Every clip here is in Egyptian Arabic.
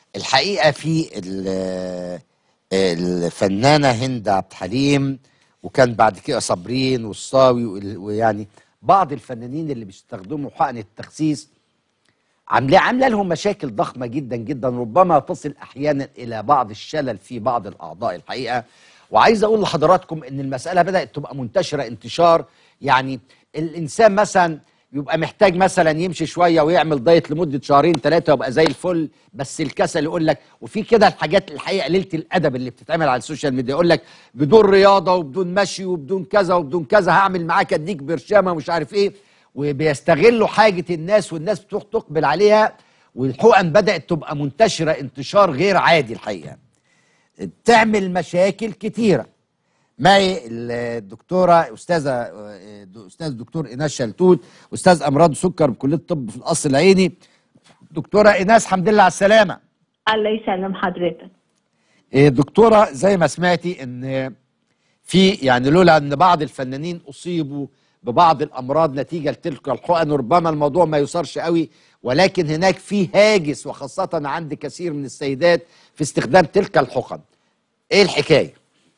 الحقيقه في ال- الفنانه هند عبد الحليم وكان بعد كده صابرين والصاوي وال- ويعني بعض الفنانين اللي بيستخدموا حقن التخسيس عامله عامله لهم مشاكل ضخمه جدا جدا ربما تصل احيانا الى بعض الشلل في بعض الاعضاء الحقيقه وعايز اقول لحضراتكم ان المساله بدات تبقى منتشره انتشار يعني الانسان مثلا يبقى محتاج مثلا يمشي شويه ويعمل دايت لمده شهرين ثلاثه ويبقى زي الفل بس الكسل يقول لك وفي كده الحاجات الحقيقه قليله الادب اللي بتتعمل على السوشيال ميديا يقول لك بدون رياضه وبدون مشي وبدون كذا وبدون كذا هعمل معاك اديك برشامه ومش عارف ايه وبيستغلوا حاجه الناس والناس بتروح تقبل عليها والحقن بدات تبقى منتشره انتشار غير عادي الحقيقه تعمل مشاكل كتيره معي الدكتوره استاذه استاذ دكتور ايناس شلتوت استاذ امراض سكر بكليه الطب في القصر العيني دكتوره ايناس الحمد لله على السلامه الله يسلم حضرتك إيه، دكتوره زي ما سمعتي ان في يعني لولا ان بعض الفنانين اصيبوا ببعض الامراض نتيجه لتلك الحقن ربما الموضوع ما يصارش قوي ولكن هناك في هاجس وخاصه عند كثير من السيدات في استخدام تلك الحقن ايه الحكايه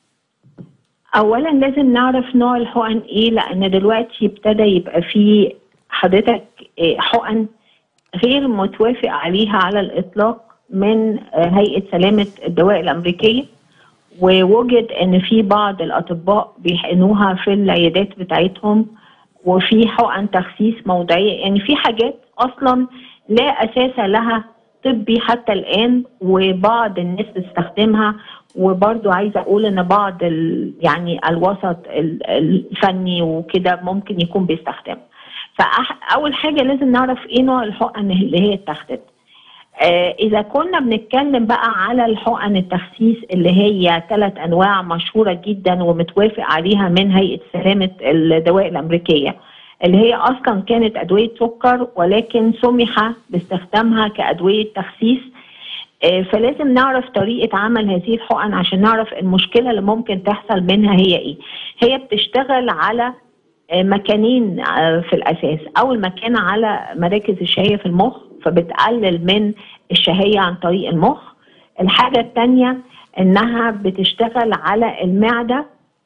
اولا لازم نعرف نوع الحقن ايه لان دلوقتي ابتدى يبقى في حضرتك إيه، حقن غير متوافق عليها على الاطلاق من آه، هيئه سلامه الدواء الامريكيه ووجد ان في بعض الاطباء بيحقنوها في العيادات بتاعتهم وفي حقن تخسيس موضعيه يعني في حاجات اصلا لا اساس لها طبي حتى الان وبعض الناس بتستخدمها وبرضو عايزه اقول ان بعض ال يعني الوسط ال- الفني وكده ممكن يكون بيستخدم فاول حاجه لازم نعرف ايه نوع الحقن اللي هي اتاخدت آه، إذا كنا بنتكلم بقى على الحقن التخسيس اللي هي ثلاث أنواع مشهورة جدا ومتوافق عليها من هيئة سلامة الدواء الأمريكية اللي هي أصلا كانت أدوية سكر ولكن سمح باستخدامها كأدوية تخسيس آه، فلازم نعرف طريقة عمل هذه الحقن عشان نعرف المشكلة اللي ممكن تحصل منها هي إيه هي بتشتغل على آه، مكانين آه، في الاساس اول مكان على مراكز الشهيه في المخ فبتقلل من الشهيه عن طريق المخ الحاجه الثانيه انها بتشتغل على المعده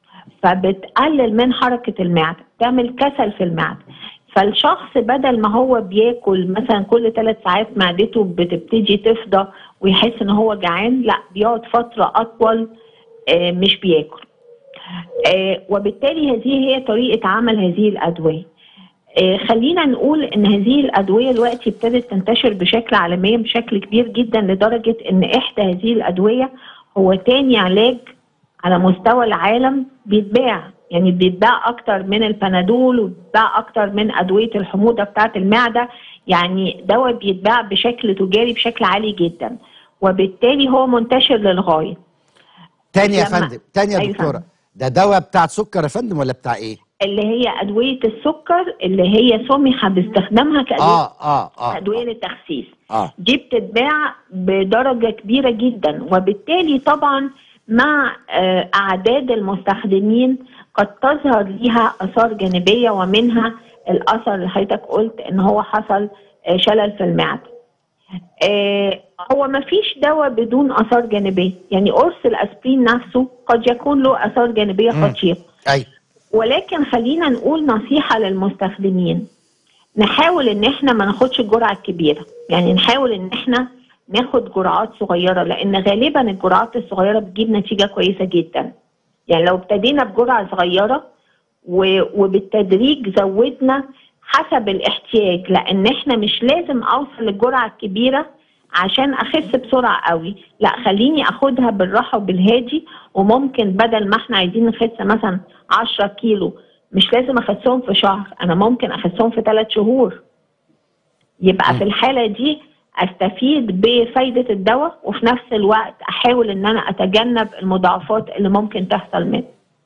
فبتقلل من حركه المعده تعمل كسل في المعده فالشخص بدل ما هو بياكل مثلا كل ثلاث ساعات معدته بتبتدي تفضى ويحس ان هو جعان لا بيقعد فتره اطول آه، مش بياكل آه، وبالتالي هذه هي طريقة عمل هذه الأدوية آه، خلينا نقول ان هذه الادويه دلوقتي ابتدت تنتشر بشكل عالميا بشكل كبير جدا لدرجه ان احدى هذه الادويه هو تاني علاج على مستوى العالم بيتباع يعني بيتباع اكتر من البنادول وبيتباع اكتر من ادويه الحموضه بتاعه المعده يعني دواء بيتباع بشكل تجاري بشكل عالي جدا وبالتالي هو منتشر للغايه تاني يا لما- فندم تاني يا أيوة دكتوره فندم. ده دواء بتاع سكر يا فندم ولا بتاع ايه اللي هي ادويه السكر اللي هي سمح باستخدامها كادويه اه اه اه ادويه للتخسيس اه دي بتتباع بدرجه كبيره جدا وبالتالي طبعا مع آه، اعداد المستخدمين قد تظهر ليها اثار جانبيه ومنها الاثر اللي حضرتك قلت ان هو حصل آه، شلل في المعده آه، هو ما فيش دواء بدون اثار جانبيه يعني قرص الاسبرين نفسه قد يكون له اثار جانبيه مم. خطيره اي ولكن خلينا نقول نصيحة للمستخدمين نحاول ان احنا ما ناخدش الجرعة الكبيرة يعني نحاول ان احنا ناخد جرعات صغيرة لان غالبا الجرعات الصغيرة بتجيب نتيجة كويسة جدا يعني لو ابتدينا بجرعة صغيرة و- وبالتدريج زودنا حسب الاحتياج لان احنا مش لازم اوصل للجرعة الكبيرة عشان اخس بسرعة قوي لا خليني اخدها بالراحة وبالهادي وممكن بدل ما احنا عايزين نخس مثلا 10 كيلو مش لازم اخسهم في شهر انا ممكن اخسهم في ثلاث شهور يبقى م. في الحالة دي استفيد بفايدة الدواء وفي نفس الوقت احاول ان انا اتجنب المضاعفات اللي ممكن تحصل منه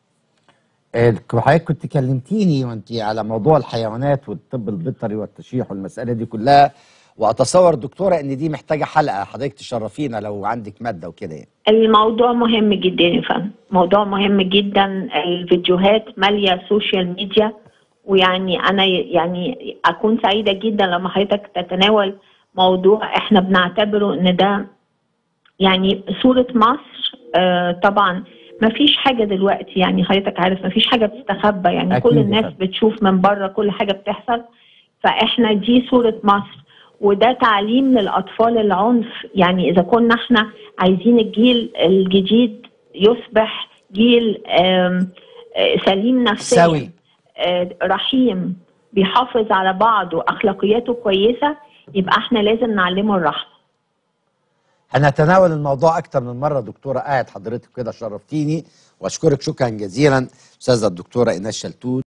آه، حضرتك كنت كلمتيني وانت على موضوع الحيوانات والطب البيطري والتشريح والمساله دي كلها واتصور دكتوره ان دي محتاجه حلقه حضرتك تشرفينا لو عندك ماده وكده يعني الموضوع مهم جدا يا فندم موضوع مهم جدا الفيديوهات مالية السوشيال ميديا ويعني انا يعني اكون سعيدة جدا لما حضرتك تتناول موضوع احنا بنعتبره ان ده يعني صورة مصر آه طبعا ما فيش حاجة دلوقتي يعني حضرتك عارف ما فيش حاجة بتستخبى يعني أكيد كل يا الناس فندم. بتشوف من بره كل حاجة بتحصل فاحنا دي صورة مصر وده تعليم للأطفال العنف يعني إذا كنا احنا عايزين الجيل الجديد يصبح جيل آم، آه، سليم نفسيا سوي. آه، رحيم بيحافظ على بعضه أخلاقياته كويسة يبقى احنا لازم نعلمه الرحمة هنتناول الموضوع اكتر من مره دكتوره قاعد حضرتك كده شرفتيني واشكرك شكرا جزيلا استاذه الدكتوره ايناس شلتوت